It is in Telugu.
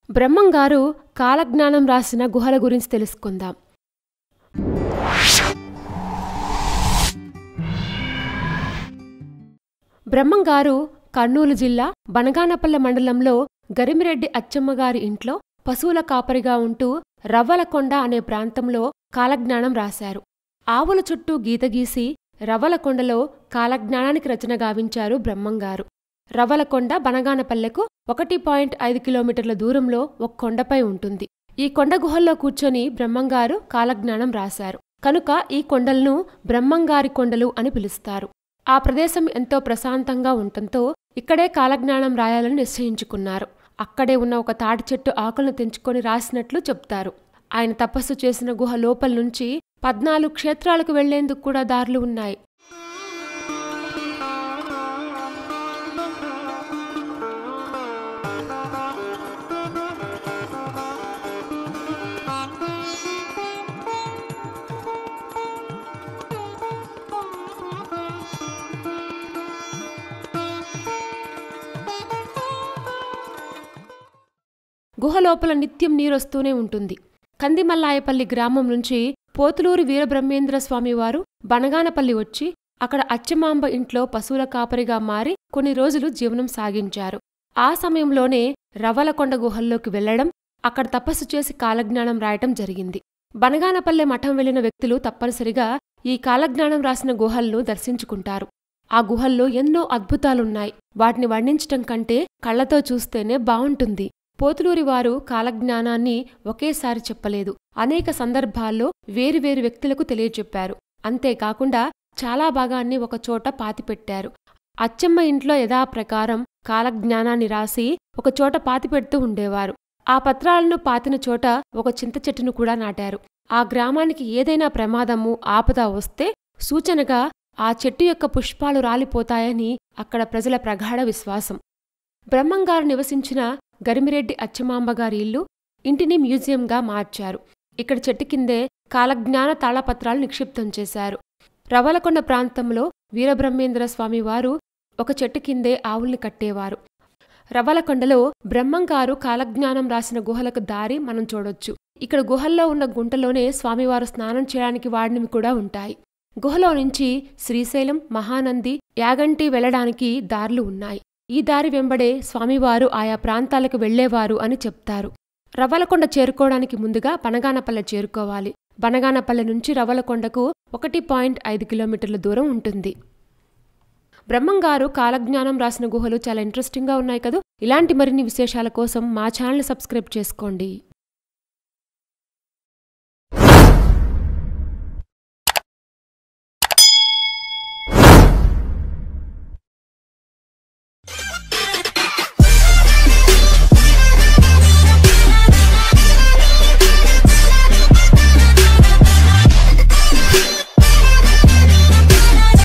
బ్రహ్మంగారు కాలజ్ఞానం రాసిన గుహల గురించి తెలుసుకుందాం బ్రహ్మంగారు కర్నూలు జిల్లా బనగానపల్లె మండలంలో గరిమిరెడ్డి అచ్చమ్మగారి ఇంట్లో పశువుల కాపరిగా ఉంటూ రవ్వలకొండ అనే ప్రాంతంలో కాలజ్ఞానం రాశారు ఆవుల చుట్టూ గీత గీసి రవ్వలకొండలో కాలజ్ఞానానికి రచన గావించారు బ్రహ్మంగారు రవ్వలకొండ బనగానపల్లెకు ఒకటి పాయింట్ ఐదు కిలోమీటర్ల దూరంలో ఒక కొండపై ఉంటుంది ఈ కొండ గుహల్లో కూర్చొని బ్రహ్మంగారు కాలజ్ఞానం రాశారు కనుక ఈ కొండలను బ్రహ్మంగారి కొండలు అని పిలుస్తారు ఆ ప్రదేశం ఎంతో ప్రశాంతంగా ఉండటంతో ఇక్కడే కాలజ్ఞానం రాయాలని నిశ్చయించుకున్నారు అక్కడే ఉన్న ఒక తాటి చెట్టు ఆకులను తెంచుకొని రాసినట్లు చెప్తారు ఆయన తపస్సు చేసిన గుహ లోపల నుంచి పద్నాలుగు క్షేత్రాలకు వెళ్లేందుకు కూడా దారులు ఉన్నాయి గుహ లోపల నిత్యం నీరొస్తూనే ఉంటుంది కందిమల్లాయపల్లి గ్రామం నుంచి పోతులూరు వీరబ్రహ్మేంద్ర స్వామివారు బనగానపల్లి వచ్చి అక్కడ అచ్చమాంబ ఇంట్లో పశువుల కాపరిగా మారి కొన్ని రోజులు జీవనం సాగించారు ఆ సమయంలోనే రవ్వలకొండ గుహల్లోకి వెళ్లడం అక్కడ తపస్సు చేసి కాలజ్ఞానం రాయటం జరిగింది బనగానపల్లె మఠం వెళ్లిన వ్యక్తులు తప్పనిసరిగా ఈ కాలజ్ఞానం రాసిన గుహలను దర్శించుకుంటారు ఆ గుహల్లో ఎన్నో అద్భుతాలున్నాయి వాటిని వర్ణించటం కంటే కళ్లతో చూస్తేనే బావుంటుంది పోతులూరి వారు కాలజ్ఞానాన్ని ఒకేసారి చెప్పలేదు అనేక సందర్భాల్లో వేరువేరు వ్యక్తులకు తెలియచెప్పారు అంతేకాకుండా చాలా భాగాన్ని ఒకచోట పాతిపెట్టారు అచ్చమ్మ ఇంట్లో యథాప్రకారం కాలజ్ఞానాన్ని రాసి ఒకచోట పాతిపెడుతూ ఉండేవారు ఆ పత్రాలను పాతిన చోట ఒక చింత చెట్టును కూడా నాటారు ఆ గ్రామానికి ఏదైనా ప్రమాదము ఆపద వస్తే సూచనగా ఆ చెట్టు యొక్క పుష్పాలు రాలిపోతాయని అక్కడ ప్రజల ప్రగాఢ విశ్వాసం బ్రహ్మంగారు నివసించిన గరిమిరెడ్డి అచ్చమాంబగారి ఇల్లు ఇంటిని మ్యూజియంగా మార్చారు ఇక్కడ చెట్టు కిందే కాలజ్ఞాన తాళపత్రాలు నిక్షిప్తం చేశారు రవలకొండ ప్రాంతంలో వీరబ్రహ్మేంద్ర స్వామివారు ఒక చెట్టు కిందే ఆవుల్ని కట్టేవారు రవలకొండలో బ్రహ్మంగారు కాలజ్ఞానం రాసిన గుహలకు దారి మనం చూడొచ్చు ఇక్కడ గుహల్లో ఉన్న గుంటలోనే స్వామివారు స్నానం చేయడానికి వాడినవి కూడా ఉంటాయి గుహలో నుంచి శ్రీశైలం మహానంది యాగంటి వెళ్లడానికి దారులు ఉన్నాయి ఈ దారి వెంబడే స్వామివారు ఆయా ప్రాంతాలకు వెళ్లేవారు అని చెప్తారు రవ్వలకొండ చేరుకోవడానికి ముందుగా బనగానపల్లె చేరుకోవాలి బనగానపల్లె నుంచి రవ్వలకొండకు ఒకటి పాయింట్ ఐదు కిలోమీటర్ల దూరం ఉంటుంది బ్రహ్మంగారు కాలజ్ఞానం రాసిన గుహలు చాలా ఇంట్రెస్టింగ్గా ఉన్నాయి కదూ ఇలాంటి మరిన్ని విశేషాల కోసం మా ఛానల్ సబ్స్క్రైబ్ చేసుకోండి